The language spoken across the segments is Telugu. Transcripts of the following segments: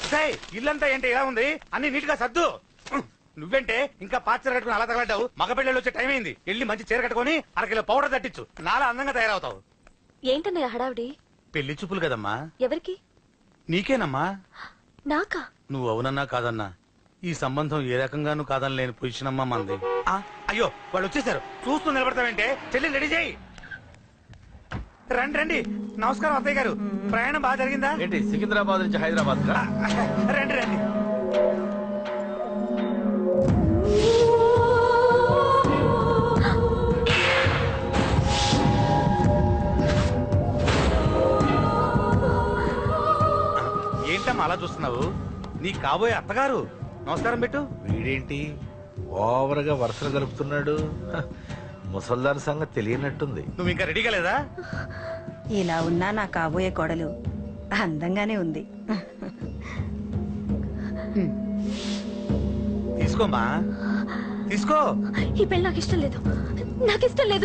రేయ్, ఇల్లంతా ఏంటి ఇలా ఉంది అన్ని నీట్ గా సర్దు నువ్వేంటే ఇంకా పాత చీర కట్టుకుని అలా తగలడ్డావు మగ పెళ్ళి వచ్చే టైం అయింది వెళ్ళి మంచి చీర కట్టుకొని అరకిలో పౌడర్ తట్టించు నాలా అందంగా తయారవుతావు ఏంటన్నయ్య హడావిడి పెళ్లి చూపులు కదమ్మా ఎవరికి నీకేనమ్మా నాకా నువ్వు అవునన్నా కాదన్నా ఈ సంబంధం ఏ రకంగానూ కాదని లేని పొజిషన్ అమ్మా మనది ఆ, అయ్యో వాళ్ళు వచ్చేసారు చూస్తూ నిలబడతావంటే చెల్లి రెడీ చేయి రండి రండి నమస్కారం అత్తయ్య గారు ప్రయాణం బాగా జరిగిందా ఏంటి సికింద్రాబాద్ నుంచి హైదరాబాద్ కా రండి రండి ఏంటమ్మా అలా చూస్తున్నావు నీ కాబోయే అత్తగారు నమస్కారం పెట్టు వీడేంటి ఓవర్ గా వరుసలు కలుపుతున్నాడు హ, ముసల్దాన్ సంగతి తెలియనట్టుంది నువ్వు ఇంకా రెడీగా లేదా ఇలా ఉన్నా నా కాబోయే కోడలు అందంగానే ఉంది తీసుకోమ్మా తీసుకో ఈ పెళ్లి నాకు ఇష్టం లేదు నాకు ఇష్టం లేదు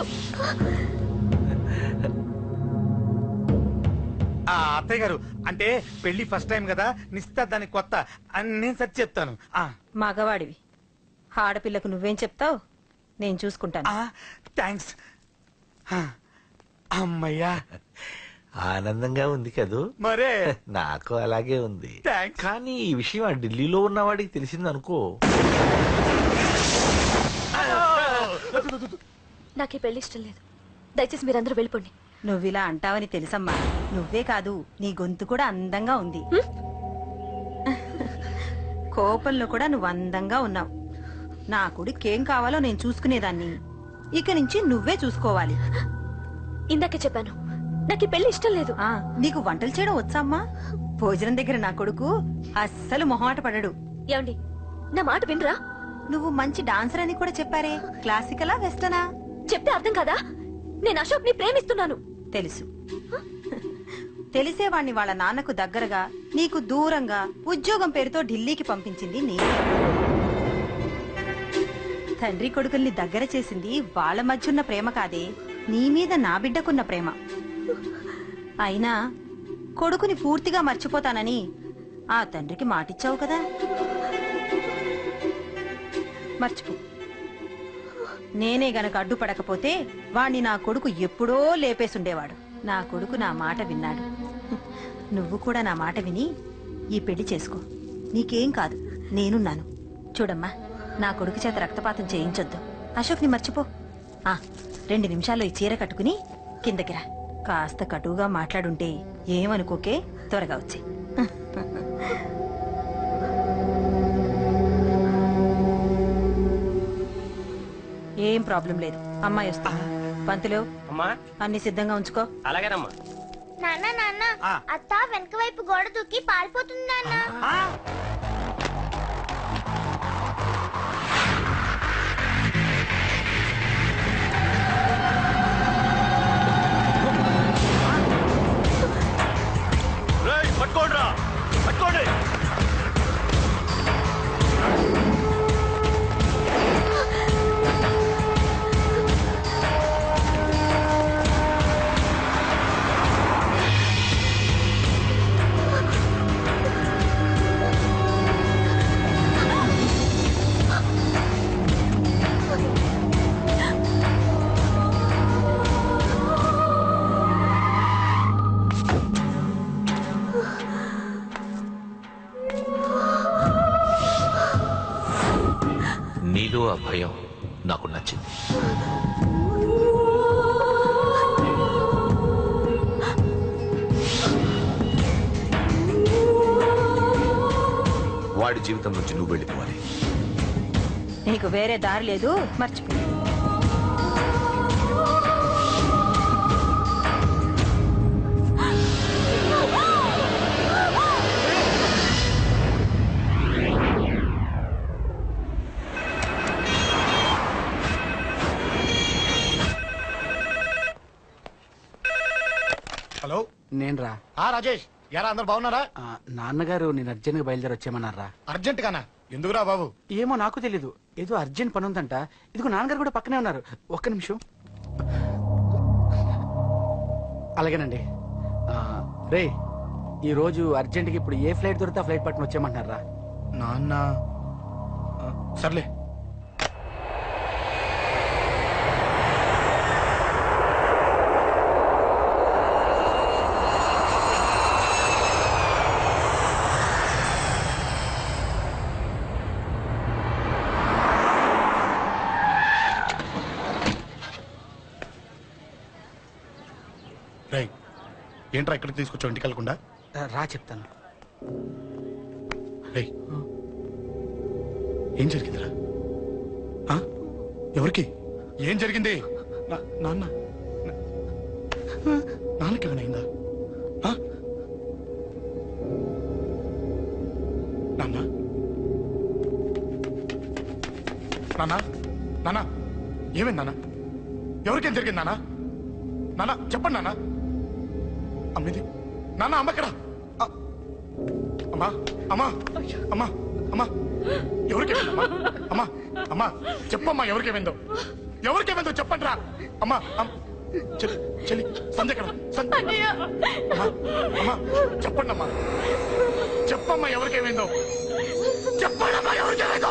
ఆ అత్తయ్య గారు అంటే పెళ్లి ఫస్ట్ టైం కదా నిశ్చితార్థానికి కొత్త అని నేను సరి చెప్తాను ఆ, మగవాడివి ఆడపిల్లకు నువ్వేం చెప్తావు నేను చూసుకుంటాను ఆ, థాంక్స్ ఆ, అమ్మయ్యా ఆనందంగా ఉంది కదూ మరే నాకు అలాగే ఉంది థాంక్స్ కానీ ఈ విషయం ఆ ఢిల్లీలో ఉన్నవాడికి తెలిసింది అనుకో నాకు ఈ పెళ్లి ఇష్టం లేదు దయచేసి మీరందరూ వెళ్ళిపోండి నువ్విలా అంటావని తెలుసమ్మా నువ్వే కాదు నీ గొంతు కూడా అందంగా ఉంది కోపంలో కూడా నువ్వు అందంగా ఉన్నావు నా కొడుకేం కావాలో నేను చూసుకునేదాన్ని ఇక నుంచి నువ్వే చూసుకోవాలి ఇందాకే చెప్పాను నాకు ఈ పెళ్లి ఇష్టం లేదు ఆ నీకు వంటలు చేయడం వచ్చామ్మా భోజనం దగ్గర నా కొడుకు అస్సలు మొహమాట పడడు ఏమండి నా మాట వినరా నువ్వు మంచి డాన్సర్ అని కూడా చెప్పారే క్లాసికలా వెస్టనా చెప్తే అర్థం కాదా నేను అశోక్ ని ప్రేమిస్తున్నాను తెలుసు తెలిసేవాణ్ణి వాళ్ళ నాన్నకు దగ్గరగా నీకు దూరంగా ఉద్యోగం పేరుతో ఢిల్లీకి పంపించింది నేను తండ్రి కొడుకుల్ని దగ్గర చేసింది వాళ్ళ మధ్యున్న ప్రేమ కాదే నీ మీద నా బిడ్డకున్న ప్రేమ అయినా కొడుకుని పూర్తిగా మర్చిపోతానని ఆ తండ్రికి మాటిచ్చావు కదా మర్చిపో నేనే గనక అడ్డుపడకపోతే వాణ్ణి నా కొడుకు ఎప్పుడో లేపేసుండేవాడు నా కొడుకు నా మాట విన్నాడు నువ్వు కూడా నా మాట విని ఈ పెళ్లి చేసుకో నీకేం కాదు నేనున్నాను చూడమ్మా నా కొడుకు చేత రక్తపాతం చేయించొద్దు అశోక్ని మర్చిపో ఆ రెండు నిమిషాల్లో ఈ చీర కట్టుకుని కిందకి రా కాస్త కటువుగా మాట్లాడుంటే ఏమనుకోకే త్వరగా వచ్చి ఏం ప్రాబ్లం లేదు అమ్మాయి వస్తా పంతులు అమ్మా అన్ని సిద్ధంగా ఉంచుకో అలాగేనమ్మా నాన్న నాన్న ఆ. అత్త వెనక వైపు గోడ దూకి పారిపోతుంది నాన్న ఆ, పట్టుకోండి పట్టుకోండి నీలో ఆ భయం నాకు నచ్చింది వాడి జీవితం నుంచి నువ్వు వెళ్ళిపోవాలి నీకు వేరే దారి లేదు మర్చిపో హలో నేను రా ఆ రాజేష్ ఎరా అందరు బాగున్నారా ఆ, నాన్నగారు నేను అర్జెంట్ గా బయలుదేరి వచ్చేయమన్నారా అర్జెంట్ గానా ఎందుకురా బాబు ఏమో నాకు తెలీదు ఏదో అర్జెంట్ పని ఉందంట ఇదిగో నాన్నగారు కూడా పక్కనే ఉన్నారు ఒక్క నిమిషం అలాగేనండి ఆ, రే ఈ రోజు అర్జెంట్ కి ఇప్పుడు ఏ ఫ్లైట్ దొరికితే ఆ ఫ్లైట్ పట్టుకుని వచ్చేయమంటున్నారా నాన్న ఆ, సర్లే రేయ్, ఏంట్రా ఇక్కడికి తీసుకొచ్చావు ఇంటికి వెళ్ళకుండా ఆ, రా చెప్తాను రేయ్ ఏం జరిగిందిరా ఆ? ఎవరికి ఏం జరిగింది నా- నాన్న నా- నాన్నకి ఏమైనా అయిందా ఆ? నాన్న నాన్న నాన్న ఏమైంది నాన్న ఎవరికేం జరిగింది నాన్న నాన్న చెప్పండి నాన్న అమ్మిది నాన్న అమ్మక్కడ అమ్మా అమ్మా అమ్మా అమ్మా ఎవరికేమైందమ్మా అమ్మా అమ్మా చెప్పమ్మా ఎవరికేమైందో ఎవరికేమైందో చెప్పండి రా అమ్మా అమ్- చెల్లి చెల్లి సంధ్య ఎక్కడ సంధ్య అమ్మా అమ్మా చెప్పండి అమ్మా చెప్పమ్మా ఎవరికేమైందో చెప్పండి అమ్మా ఎవరికేమైందో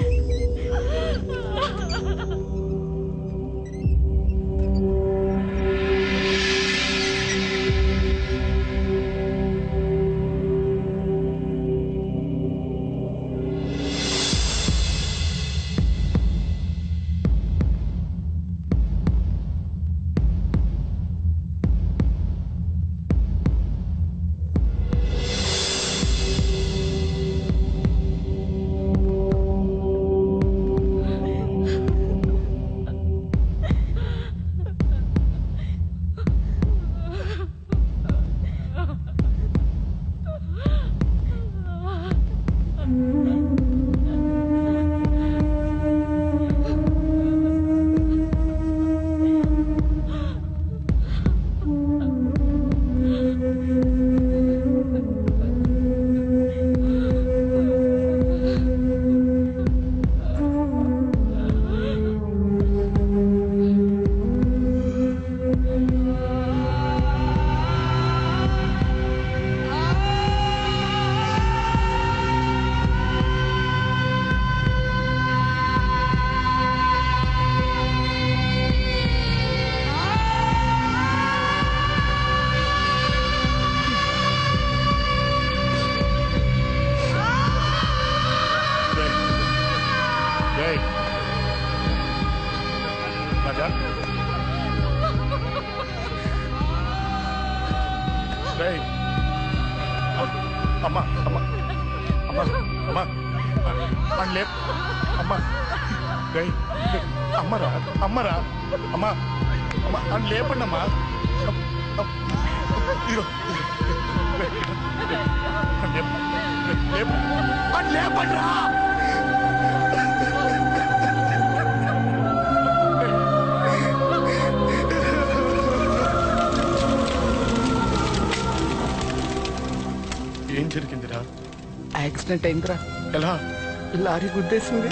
రేయ్. రాజా రేయ్. అమ్మా అమ్మా అమ్మా అమ్మా అని లేప్ అమ్మా రేయ్ అమ్మరా అమ్మరా అమ్మా అమ్మా అని లేపండి అమ్మా ఇదిగో రేయ్, రేయ్, అని లేపు. రేయ్, లేపు. అని లేపండి రా ఏం జరిగిందిరా యాక్సిడెంట్ అయిందిరా ఎలా లారీ గుద్దేసింది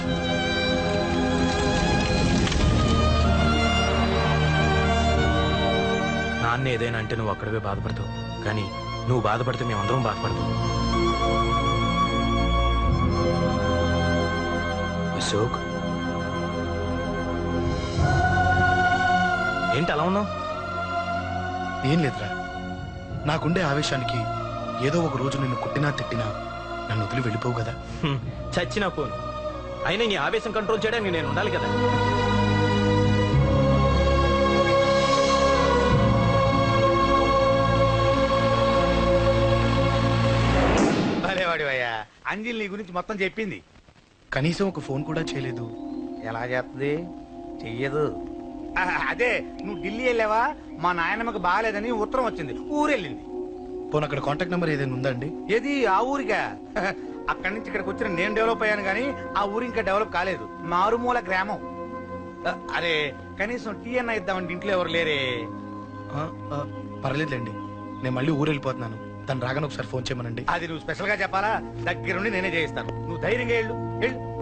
నాన్న ఏదైనా అంటే నువ్వు అక్కడవే బాధపడతావు కానీ నువ్వు బాధపడితే మేమందరం బాధపడతాం అశోక్ ఏంటి అలా ఉన్నావు ఏం లేదురా నాకుండే ఆవేశానికి ఏదో ఒక రోజు నిన్ను కొట్టినా తిట్టినా నన్ను వదిలి వెళ్ళిపోవు కదా చచ్చినా పోను అయినా నీ ఆవేశం కంట్రోల్ చేయడానికి నేను ఉండాలి కదా భలేవాడి అయ్యా అంజలి నీ గురించి మొత్తం చెప్పింది కనీసం ఒక ఫోన్ కూడా చేయలేదు ఎలా చేస్తుంది చెయ్యదు ఆ, అదే నువ్వు ఢిల్లీ వెళ్ళావా మా నాయనమ్మకి బాగాలేదని ఉత్తరం వచ్చింది ఊరెళ్ళింది పోనీ అక్కడ కాంటాక్ట్ నెంబర్ ఏదైనా ఉందా అండి ఏది ఆ ఊరికా అక్కడి నుంచి ఇక్కడికి వచ్చిన నేను డెవలప్ అయ్యాను కానీ ఆ ఊరు ఇంకా డెవలప్ కాలేదు మారుమూల గ్రామం ఆ, అరే కనీసం టీ అన్న ఇద్దామంటే ఇంట్లో ఎవరు లేరే ఆ, ఆ, పర్లేదులేండి నేను మళ్ళీ ఊరు వెళ్ళిపోతున్నాను తను రాగానే ఒకసారి ఫోన్ చేయమనండి అది నువ్వు స్పెషల్ గా చెప్పాలా దగ్గరుండి నేనే చేయిస్తాను నువ్వు ధైర్యంగా వెళ్ళు వెళ్ళు